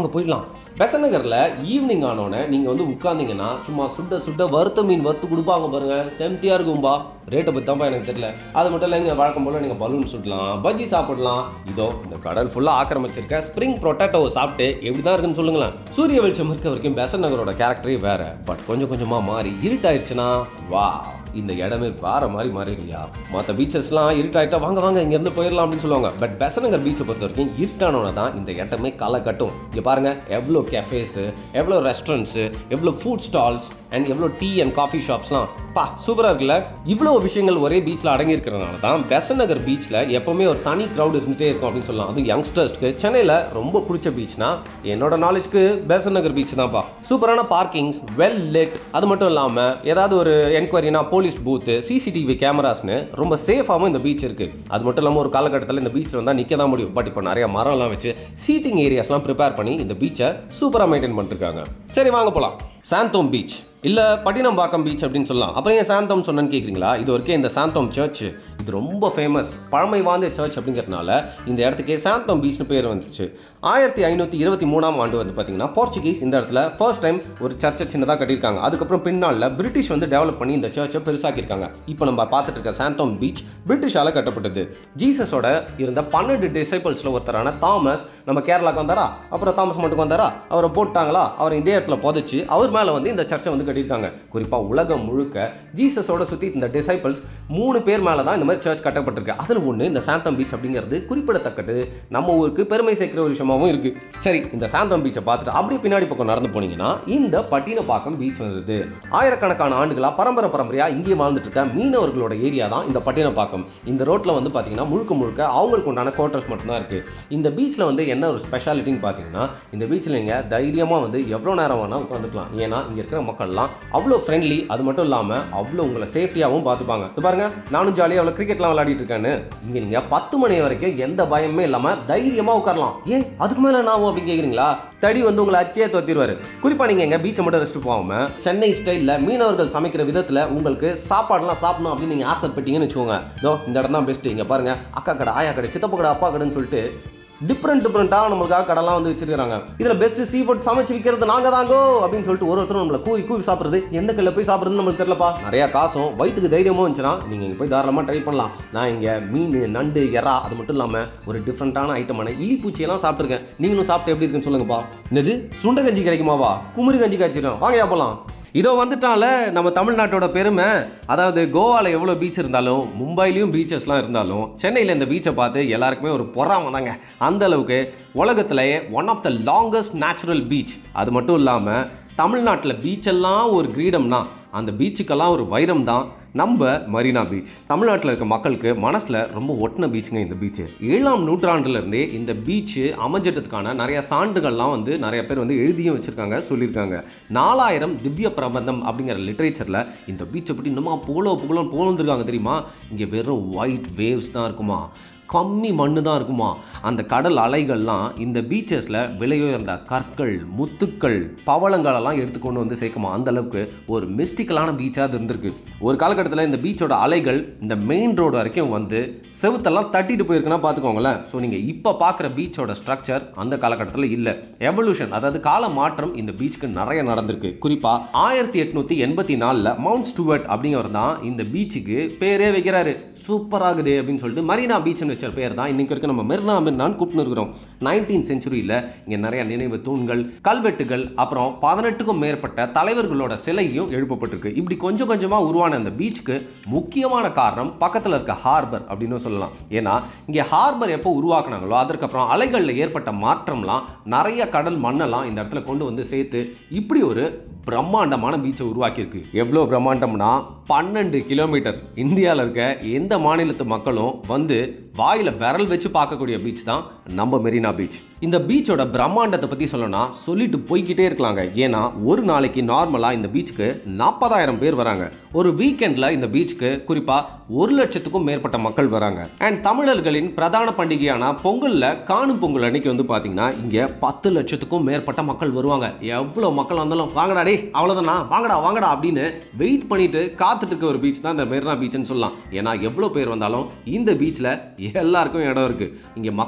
வாங்க போயிடலாம் பெசன் நகரில் ஈவினிங் ஆனோடனே நீங்கள் வந்து உட்காந்தீங்கன்னா சும்மா சுட்ட சுட்ட வறுத்த மீன் வறுத்து கொடுப்பாங்க பாருங்க செம்தியாக இருக்கும்பா ரேட்டை பற்றி தான்ப்பா எனக்கு தெரியல அது மட்டும் இல்லை இங்கே வழக்கம் போல் நீங்கள் பலூன் சுடலாம் பஜ்ஜி சாப்பிடலாம் இதோ இந்த கடல் ஃபுல்லாக ஆக்கிரமிச்சிருக்க ஸ்ப்ரிங் பொட்டேட்டோ சாப்பிட்டு எப்படி தான் இருக்குன்னு சொல்லுங்களேன் சூரிய வெளிச்சம் இருக்க வரைக்கும் பெசன் நகரோட கேரக்டரே வேற பட் கொஞ்சம் கொஞ்சமாக மாறி இருட்டாயிருச்சுன்னா வா இந்த இடமே வேற மாதிரி மாறிடுறியா மற்ற பீச்சஸ்லாம் இருட்டாயிட்டா வாங்க வாங்க இங்கேருந்து போயிடலாம் அப்படின்னு சொல்லுவாங்க பட் பெசனகர் பீச்சை பொறுத்த வரைக்கும் இருட்டானோட தான் இந்த இடமே களை கட்டும் இங்கே பாருங்க எவ்வளோ கெஃபேஸு எவ்வளோ ரெஸ்டாரண்ட்ஸு எவ்வளோ ஃபுட் ஸ்டால்ஸ் அண்ட் எவ்வளோ டீ அண்ட் காஃபி ஷாப்ஸ்லாம் பா சூப்பராக இருக்குல்ல இவ்வளோ விஷயங்கள் ஒரே பீச்சில் அடங்கி இருக்கிறனால தான் பெசன் நகர் பீச்சில் எப்பவுமே ஒரு தனி க்ரௌட் இருந்துகிட்டே இருக்கும் அப்படின்னு சொல்லலாம் அது யங்ஸ்டர்ஸ்க்கு சென்னையில் ரொம்ப பிடிச்ச பீச்னா என்னோட நாலேஜ்க்கு பெசன் நகர் பீச் தான்ப்பா சூப்பரான பார்க்கிங்ஸ் வெல் லிட் அது மட்டும் இல்லாமல் ஏதாவது ஒரு என்கொயரினா போலீஸ் பூத்து சிசிடிவி கேமராஸ்னு ரொம்ப சேஃபாகவும் இந்த பீச் இருக்கு அது மட்டும் இல்லாமல் ஒரு காலகட்டத்தில் இந்த பீச்சில் வந்தால் நிற்க தான் முடியும் பட் இப்போ நிறைய மரம்லாம் வச்சு சீட்டிங் ஏரியாஸ்லாம் ப்ரிப்பேர் பண்ணி இந்த பீச்சை சூப்பராக மெயின்டைன் பண்ணிருக்காங்க சரி வாங்க போகலாம் சாந்தோம் பீச் இல்லை பட்டினம்பாக்கம் பீச் அப்படின்னு சொல்லலாம் அப்புறம் ஏன் சாந்தோம் சொன்னேன்னு கேட்குறீங்களா இது வரைக்கும் இந்த சாந்தோம் சர்ச் இது ரொம்ப ஃபேமஸ் பழமை வாய்ந்த சர்ச் அப்படிங்கிறதுனால இந்த இடத்துக்கே சாந்தோம் பீச்னு பேர் வந்துச்சு ஆயிரத்தி ஐநூற்றி இருபத்தி மூணாம் ஆண்டு வந்து பார்த்தீங்கன்னா போர்ச்சுகீஸ் இந்த இடத்துல ஃபர்ஸ்ட் டைம் ஒரு சர்ச்சை சின்னதாக கட்டியிருக்காங்க அதுக்கப்புறம் பின்னால பிரிட்டிஷ் வந்து டெவலப் பண்ணி இந்த சர்ச்சை பெருசாக்கியிருக்காங்க இப்போ நம்ம பார்த்துட்டு இருக்க சாந்தோம் பீச் பிரிட்டிஷால கட்டப்பட்டது ஜீசஸோட இருந்த பன்னெண்டு டிசைபிள்ஸில் ஒருத்தரான தாமஸ் நம்ம கேரளாக்கு வந்தாரா அப்புறம் தாமஸ் மட்டும் வந்தாரா அவரை போட்டாங்களா அவர் இதே இடத்துல புதைச்சு அவர் மேலே வந்து இந்த சர்ச்சை வந்து கட்டியிருக்காங்க குறிப்பாக உலகம் முழுக்க ஜீசஸோட சுற்றி இந்த டிசைபிள்ஸ் மூணு பேர் மேலே தான் இந்த மாதிரி சர்ச் கட்டப்பட்டிருக்கு அதில் ஒன்று இந்த சாந்தம் பீச் அப்படிங்கிறது குறிப்பிடத்தக்கது நம்ம ஊருக்கு பெருமை சேர்க்கிற ஒரு விஷயமாவும் இருக்கு சரி இந்த சாந்தம் பீச்சை பார்த்துட்டு அப்படியே பின்னாடி பக்கம் நடந்து போனீங்கன்னா இந்த பட்டினப்பாக்கம் பீச் வருது ஆயிரக்கணக்கான ஆண்டுகளா பரம்பரை பரம்பரையா இங்கே வாழ்ந்துட்டு இருக்க மீனவர்களோட ஏரியா தான் இந்த பட்டினப்பாக்கம் இந்த ரோட்ல வந்து பார்த்தீங்கன்னா முழுக்க முழுக்க அவங்களுக்கு உண்டான குவார்டர்ஸ் மட்டும்தான் இருக்கு இந்த பீச்சில் வந்து என்ன ஒரு ஸ்பெஷாலிட்டின்னு பார்த்தீங்கன்னா இந்த பீச்சில் நீங்கள் தைரியமாக வந்து எவ்வளோ நேரம் வேணால் உட்காந்துக்கலாம் ஏன்னா இங்கே இருக்கிற மக்கள்லாம் அவ்வளோ ஃப்ரெண்ட்லி அது மட்டும் இல்லாமல் அவ்வளோ உங்களை சேஃப்டியாகவும் பார்த்துப்பாங்க இது பாருங்க நானும் ஜாலியாக அவ்வளோ கிரிக்கெட்லாம் விளையாடிட்டு இருக்கேன்னு இங்கே நீங்கள் பத்து மணி வரைக்கும் எந்த பயமே இல்லாமல் தைரியமாக உட்காரலாம் ஏன் அதுக்கு மேலே நான் அப்படின்னு கேட்குறீங்களா தடி வந்து உங்களை அச்சே தோத்திடுவாரு குறிப்பாக நீங்கள் எங்கள் பீச்சை மட்டும் ரெஸ்ட் போகாமல் சென்னை ஸ்டைலில் மீனவர்கள் சமைக்கிற விதத்தில் உங்களுக்கு சாப்பாடுலாம் சாப்பிடணும் அப்படின்னு நீங்கள் ஆசைப்பட்டீங்கன்னு வச்சுக்கோங்க இதோ இந்த இடம் தான் பெஸ்ட்டு இங்கே பாருங்க அக்கா கடை ஆயா கடை சித்தப்பா கடை அப்பா கடைன்னு சொல்லிட்டு டிஃப்ரெண்ட் டிஃப்ரெண்ட்டாக நம்மளுக்காக கடலாம் வந்து வச்சிருக்காங்க இதில் பெஸ்ட் சீ ஃபுட் சமைச்சு விற்கிறது நாங்க தாங்கோ அப்படின்னு சொல்லிட்டு ஒரு ஒருத்தரும் நம்மளை கூவி கூவி சாப்பிட்றது எந்த கல்ல போய் சாப்பிட்றதுன்னு நம்மளுக்கு தெரியலப்பா நிறையா காசும் வயிற்றுக்கு தைரியமும் இருந்துச்சுன்னா நீங்கள் இங்கே போய் தாராளமாக ட்ரை பண்ணலாம் நான் இங்கே மீன் நண்டு எறா அது மட்டும் இல்லாமல் ஒரு டிஃப்ரெண்ட்டான ஐட்டமான இலி பூச்சியெல்லாம் சாப்பிட்ருக்கேன் நீங்களும் சாப்பிட்டு எப்படி இருக்குன்னு சொல்லுங்கப்பா என்னது சுண்ட கஞ்சி கிடைக்குமாவா குமுறி கஞ்சி காய்ச்சிடும் வாங்கயா போகலாம் இதோ வந்துட்டால நம்ம தமிழ்நாட்டோட பெருமை அதாவது கோவாவில் எவ்வளோ பீச் இருந்தாலும் மும்பைலையும் பீச்சஸ்லாம் இருந்தாலும் சென்னையில் இந்த பீச்சை பார்த்து எல்லாருக்குமே ஒரு பொறாம தாங்க அந்த அளவுக்கு உலகத்திலேயே one of the longest natural beach அது மட்டும் இல்லாமல் தமிழ்நாட்டில் பீச்செல்லாம் ஒரு கிரீடம்னா அந்த பீச்சுக்கெல்லாம் ஒரு வைரம் தான் நம்ம மரீனா பீச் தமிழ்நாட்டில் இருக்க மக்களுக்கு மனசில் ரொம்ப ஒட்டின பீச்சுங்க இந்த பீச்சு ஏழாம் நூற்றாண்டுல இருந்தே இந்த பீச்சு அமைஞ்சிட்டதுக்கான நிறைய சான்றுகள்லாம் வந்து நிறைய பேர் வந்து எழுதியும் வச்சிருக்காங்க சொல்லியிருக்காங்க நாலாயிரம் திவ்ய பிரபந்தம் அப்படிங்கிற லிட்ரேச்சரில் இந்த பீச்சை பற்றி இன்னுமா புகழோ புகழோ புகழ்ந்துருக்காங்க தெரியுமா இங்கே வெறும் ஒயிட் வேவ்ஸ் தான் இருக்குமா கம்மி மண்ணு தான் இருக்குமா அந்த கடல் அலைகள்லாம் இந்த பீச்சஸில் விலையுயர்ந்த கற்கள் முத்துக்கள் பவளங்களெல்லாம் எடுத்து கொண்டு வந்து சேர்க்குமா அந்த அளவுக்கு ஒரு மிஸ்டிக்கலான பீச்சாக அது இருந்திருக்கு ஒரு காலகட்டத்தில் இந்த பீச்சோட அலைகள் இந்த மெயின் ரோடு வரைக்கும் வந்து செவுத்தெல்லாம் தட்டிட்டு போயிருக்குன்னா பார்த்துக்கோங்களேன் ஸோ நீங்கள் இப்போ பார்க்குற பீச்சோட ஸ்ட்ரக்சர் அந்த காலகட்டத்தில் இல்லை எவல்யூஷன் அதாவது கால மாற்றம் இந்த பீச்சுக்கு நிறைய நடந்திருக்கு குறிப்பாக ஆயிரத்தி எட்நூற்றி எண்பத்தி நாலில் மவுண்ட் ஸ்டூவர்ட் அப்படிங்கிறவர் தான் இந்த பீச்சுக்கு பேரே வைக்கிறாரு சூப்பராகுது அப்படின்னு சொல்லிட்டு மரீனா பீச்னு வச்ச பேர் தான் இன்னைக்கு இருக்க நம்ம மெரினா மெரினான்னு கூப்பிட்டு இருக்கிறோம் நைன்டீன் செஞ்சுரியில் இங்கே நிறைய நினைவு தூண்கள் கல்வெட்டுகள் அப்புறம் பதினெட்டுக்கும் மேற்பட்ட தலைவர்களோட சிலையும் எழுப்பப்பட்டிருக்கு இப்படி கொஞ்சம் கொஞ்சமாக உருவான அந்த பீச்சுக்கு முக்கியமான காரணம் பக்கத்தில் இருக்க ஹார்பர் அப்படின்னு சொல்லலாம் ஏன்னா இங்கே ஹார்பர் எப்போ உருவாக்குனாங்களோ அதற்கப்புறம் அலைகளில் ஏற்பட்ட மாற்றம்லாம் நிறைய கடல் மண்ணெல்லாம் இந்த இடத்துல கொண்டு வந்து சேர்த்து இப்படி ஒரு பிரம்மாண்டமான பீச்சை உருவாக்கியிருக்கு எவ்வளோ பிரம்மாண்டம்னா பன்னெண்டு கிலோமீட்டர் இந்தியாவில் இருக்க எந்த மாநிலத்து மக்களும் வந்து வாயில விரல் வச்சு பார்க்கக்கூடிய பீச் தான் நம்ம மெரினா பீச் இந்த பீச்சோட பிரம்மாண்டத்தை பற்றி சொல்லணும்னா சொல்லிட்டு போய்க்கிட்டே இருக்கலாங்க ஏன்னா ஒரு நாளைக்கு நார்மலாக இந்த பீச்சுக்கு நாற்பதாயிரம் பேர் வராங்க ஒரு வீக்கெண்டில் இந்த பீச்சுக்கு குறிப்பாக ஒரு லட்சத்துக்கும் மேற்பட்ட மக்கள் வராங்க அண்ட் தமிழர்களின் பிரதான பண்டிகையான பொங்கலில் காணும் பொங்கல் அன்னைக்கு வந்து பார்த்தீங்கன்னா இங்கே பத்து லட்சத்துக்கும் மேற்பட்ட மக்கள் வருவாங்க எவ்வளோ மக்கள் வந்தாலும் வாங்கடா டேய் அவ்வளோதானா வாங்கடா வாங்கடா அப்படின்னு வெயிட் பண்ணிட்டு காத்துட்டு இருக்க ஒரு பீச் தான் இந்த மெரினா பீச்னு சொல்லலாம் ஏன்னா எவ்வளோ பேர் வந்தாலும் இந்த பீச்சில் எல்லாருக்கும் இடம் இருக்கு இங்கே மக்களுக்கு மட்டும்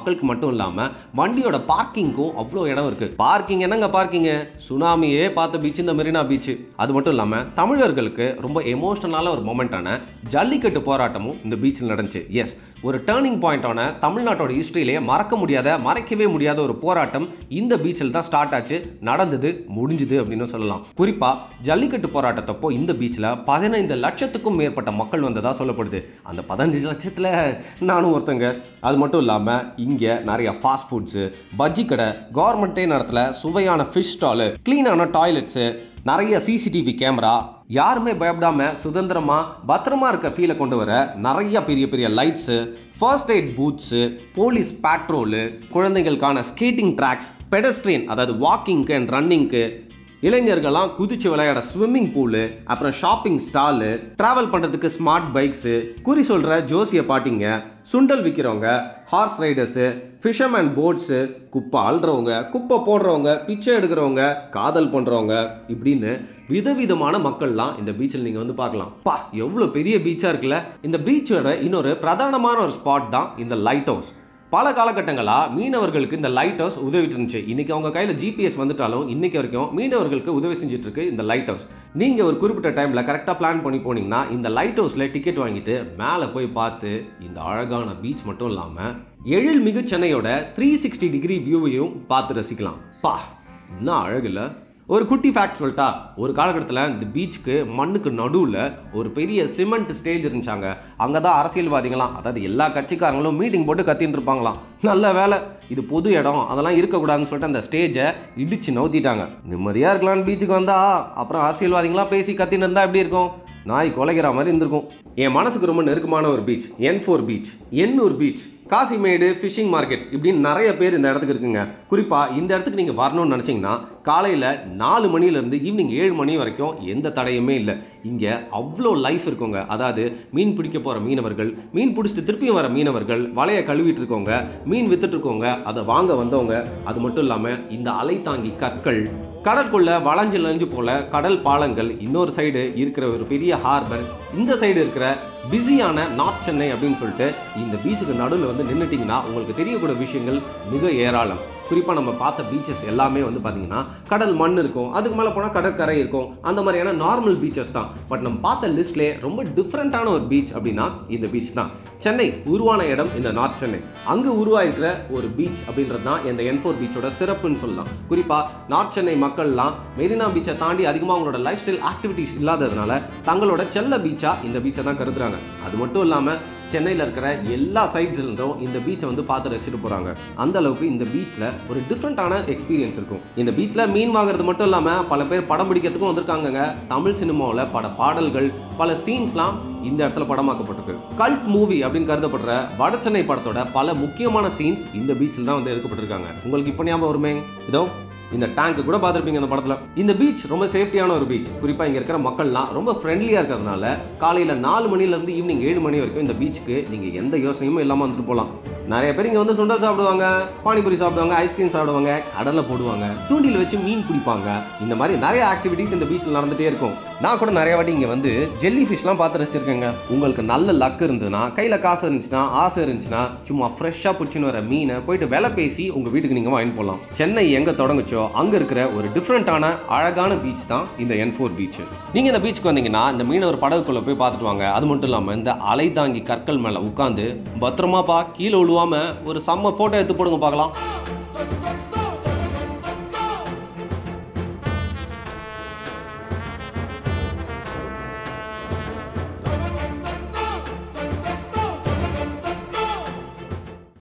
மட்டும் இல்லாமல் வண்டியோட பார்க்கிங்க்கும் அவ்வளோ இடம் இருக்கு பார்க்கிங் என்னங்க பார்க்கிங்க சுனாமியே பார்த்த பீச் இந்த மெரினா பீச் அது மட்டும் இல்லாமல் தமிழர்களுக்கு ரொம்ப எமோஷனலான ஒரு மொமெண்டான ஜல்லிக்கட்டு போராட்டமும் இந்த பீச்சில் நடந்துச்சு எஸ் ஒரு டேர்னிங் பாயிண்டான தமிழ்நாட்டோட ஹிஸ்ட்ரியிலேயே மறக்க முடியாத மறைக்கவே முடியாத ஒரு போராட்டம் இந்த பீச்சில் தான் ஸ்டார்ட் ஆச்சு நடந்தது முடிஞ்சுது அப்படின்னு சொல்லலாம் குறிப்பா ஜல்லிக்கட்டு போராட்டத்தப்போ இந்த பீச்சில் பதினைந்து லட்சத்துக்கும் மேற்பட்ட மக்கள் வந்ததா சொல்லப்படுது அந்த பதினஞ்சு லட்சத்தில் நானும் ஒருத்தங்க அது மட்டும் இல்லாமல் இங்கே நிறைய ஃபாஸ்ட் ஃபுட்ஸு பஜ்ஜி கடை கவர்மெண்ட்டே நடத்தல சுவையான ஃபிஷ் ஸ்டாலு க்ளீனான டாய்லெட்ஸு நிறைய சிசிடிவி கேமரா யாருமே பயப்படாம சுதந்திரமா பத்திரமா இருக்க ஃபீலை கொண்டு வர நிறைய பெரிய பெரிய lights first aid booths police patrol குழந்தைகளுக்கான ஸ்கேட்டிங் ட்ராக்ஸ் பெடஸ்ட்ரியன் அதாவது வாக்கிங்க்கு அண்ட் ரன்னிங்க்கு இளைஞர்கள்லாம் குதிச்சு விளையாட ஸ்விம்மிங் பூலு அப்புறம் ஷாப்பிங் ஸ்டாலு டிராவல் பண்ணுறதுக்கு ஸ்மார்ட் பைக்ஸு குறி சொல்கிற ஜோசிய பாட்டிங்க சுண்டல் விற்கிறவங்க ஹார்ஸ் ரைடர்ஸு ஃபிஷர்மேன் போட்ஸு குப்பை அள்ளுறவங்க குப்பை போடுறவங்க பிச்சை எடுக்கிறவங்க காதல் பண்ணுறவங்க இப்படின்னு விதவிதமான மக்கள்லாம் இந்த பீச்சில் நீங்கள் வந்து பார்க்கலாம் பா எவ்வளோ பெரிய பீச்சாக இருக்குல்ல இந்த பீச்சோட இன்னொரு பிரதானமான ஒரு ஸ்பாட் தான் இந்த லைட் ஹவுஸ் பல காலகட்டங்களாக மீனவர்களுக்கு இந்த லைட் ஹவுஸ் உதவிட்டு இருந்துச்சு இன்னைக்கு அவங்க கையில் ஜிபிஎஸ் வந்துட்டாலும் இன்னைக்கு வரைக்கும் மீனவர்களுக்கு உதவி செஞ்சுட்டு இருக்கு இந்த லைட் ஹவுஸ் நீங்கள் ஒரு குறிப்பிட்ட டைமில் கரெக்டாக பிளான் பண்ணி போனீங்கன்னா இந்த லைட் ஹவுஸில் டிக்கெட் வாங்கிட்டு மேலே போய் பார்த்து இந்த அழகான பீச் மட்டும் இல்லாமல் எழில்மிகு சென்னையோட த்ரீ சிக்ஸ்டி டிகிரி வியூவையும் பார்த்து ரசிக்கலாம் பா என்ன அழகுல ஒரு குட்டி ஃபேக்ட் சொல்லிட்டா ஒரு காலகட்டத்தில் இந்த பீச்சுக்கு மண்ணுக்கு நடுவில் ஒரு பெரிய சிமெண்ட் ஸ்டேஜ் இருந்துச்சாங்க அங்கே தான் அரசியல்வாதிகளாம் அதாவது எல்லா கட்சிக்காரங்களும் மீட்டிங் போட்டு கத்தின்னு இருப்பாங்களாம் நல்ல வேலை இது பொது இடம் அதெல்லாம் இருக்கக்கூடாதுன்னு சொல்லிட்டு அந்த ஸ்டேஜை இடிச்சு நவுத்திட்டாங்க நிம்மதியாக இருக்கலாம்னு பீச்சுக்கு வந்தா அப்புறம் அரசியல்வாதிகளாம் பேசி கத்தின்னு இருந்தால் எப்படி இருக்கும் நாய் குலைக்கிற மாதிரி இருந்திருக்கும் என் மனசுக்கு ரொம்ப நெருக்கமான ஒரு beach N four beach Ennore beach Kasimedu fishing market இப்படின்னு நிறைய பேர் இந்த இடத்துக்கு இருக்குங்க குறிப்பாக இந்த இடத்துக்கு நீங்கள் வரணும்னு நினச்சிங்கன்னா காலையில் நாலு மணிலேருந்து ஈவினிங் ஏழு மணி வரைக்கும் எந்த தடையுமே இல்லை இங்கே அவ்வளோ லைஃப் இருக்குங்க அதாவது மீன் பிடிக்க போகிற மீனவர்கள் மீன் பிடிச்சிட்டு திருப்பியும் வர மீனவர்கள் வலையை கழுவிட்டு இருக்கவங்க மீன் வித்துட்டு இருக்கவங்க அதை வாங்க வந்தவங்க அது மட்டும் இல்லாமல் இந்த அலை தாங்கி கற்கள் கடற்குள்ள வளைஞ்சு லஞ்சு போல கடல் பாலங்கள் இன்னொரு சைடு இருக்கிற ஒரு பெரிய ஹார்பர் இந்த சைடு இருக்கிற பிஸியான நார்த் சென்னை அப்படின்னு சொல்லிட்டு இந்த பீச்சுக்கு நடுவில் வந்து நின்றுட்டிங்கன்னா உங்களுக்கு தெரியக்கூடிய விஷயங்கள் மிக ஏராளம் குறிப்பாக நம்ம பார்த்த பீச்சஸ் எல்லாமே வந்து பார்த்தீங்கன்னா கடல் மண் இருக்கும் அதுக்கு மேலே போனால் கடற்கரை இருக்கும் அந்த மாதிரியான நார்மல் பீச்சஸ் தான் பட் நம்ம பார்த்த லிஸ்ட்லேயே ரொம்ப டிஃப்ரெண்ட்டான ஒரு பீச் அப்படின்னா இந்த பீச் தான் சென்னை உருவான இடம் இந்த நார்த் சென்னை அங்கு உருவாயிருக்கிற ஒரு பீச் அப்படின்றது தான் இந்த என் ஃபோர் பீச்சோட சிறப்புன்னு சொல்லலாம் குறிப்பாக நார்த் சென்னை மக்கள்லாம் மெரினா பீச்சை தாண்டி அதிகமாக அவங்களோட லைஃப் ஸ்டைல் ஆக்டிவிட்டிஸ் இல்லாததுனால தங்களோட செல்ல பீச்சா இந்த பீச்சை தான் கருதுறாங்க அது மட்டும் இல்லாமல் சென்னையில் இருக்கிற எல்லா சைட்ஸ்ல இருந்தும் இந்த பீச்சை வந்து பார்த்து ரசிச்சுட்டு போகிறாங்க அந்த அளவுக்கு இந்த பீச்சில் ஒரு டிஃப்ரெண்ட்டான எக்ஸ்பீரியன்ஸ் இருக்கும் இந்த பீச்சில் மீன் வாங்குறது மட்டும் இல்லாமல் பல பேர் படம் பிடிக்கிறதுக்கும் வந்திருக்காங்கங்க தமிழ் சினிமாவில் பட பாடல்கள் பல சீன்ஸ்லாம் இந்த இடத்துல படமாக்கப்பட்டிருக்கு கல்ட் மூவி அப்படின்னு கருதப்படுற வட சென்னை படத்தோட பல முக்கியமான சீன்ஸ் இந்த பீச்சில் தான் வந்து எடுக்கப்பட்டிருக்காங்க உங்களுக்கு இப்போ ஞாபகம் வருமே இதோ இந்த டேங்க் கூட பார்த்துருப்பீங்க இந்த படத்தில் இந்த பீச் ரொம்ப சேஃப்டியான ஒரு பீச் குறிப்பாக இங்கே இருக்கிற மக்கள்லாம் ரொம்ப ஃப்ரெண்ட்லியாக இருக்கிறதுனால காலையில் நாலு மணிலேருந்து ஈவினிங் ஏழு மணி வரைக்கும் இந்த பீச்சுக்கு நீங்கள் எந்த யோசனையும் இல்லாமல் வந்துட்டு போகலாம் நிறைய பேர் இங்கே வந்து சுண்டல் சாப்பிடுவாங்க பானிபூரி சாப்பிடுவாங்க ஐஸ்கிரீம் சாப்பிடுவாங்க கடலை போடுவாங்க தூண்டில் வச்சு மீன் பிடிப்பாங்க இந்த மாதிரி நிறைய ஆக்டிவிட்டிஸ் இந்த பீச்சில் நடந்துகிட்டே இருக்கும் நான் கூட நிறைய வாட்டி இங்கே வந்து ஜெல்லி ஃபிஷ்லாம் பார்த்து ரசிச்சிருக்கேங்க உங்களுக்கு நல்ல லக் இருந்ததுன்னா கையில் காசு இருந்துச்சுன்னா ஆசை இருந்துச்சுன்னா சும்மா ஃப்ரெஷ்ஷாக பிடிச்சின்னு வர மீனை போயிட்டு விலை பேசி உங்கள் வீட்டுக்கு நீங்கள் வாங்கிட்டு போகலாம் சென்னை எங்கே தொடங்குச்சோ அங்கே இருக்கிற ஒரு டிஃப்ரெண்ட்டான அழகான பீச் தான் இந்த என் ஃபோர் பீச் நீங்கள் இந்த பீச்சுக்கு வந்தீங்கன்னா இந்த மீனவர் படகுக்குள்ளே போய் பார்த்துட்டு வாங்க அது மட்டும் இல்லாமல் இந்த அலை தாங்கி கற்கள் மேலே உட்காந்து பத்திரமாப்பா கீழே விழுவாம ஒரு செம்ம ஃபோட்டோ எடுத்து போடுங்க பார்க்கலாம்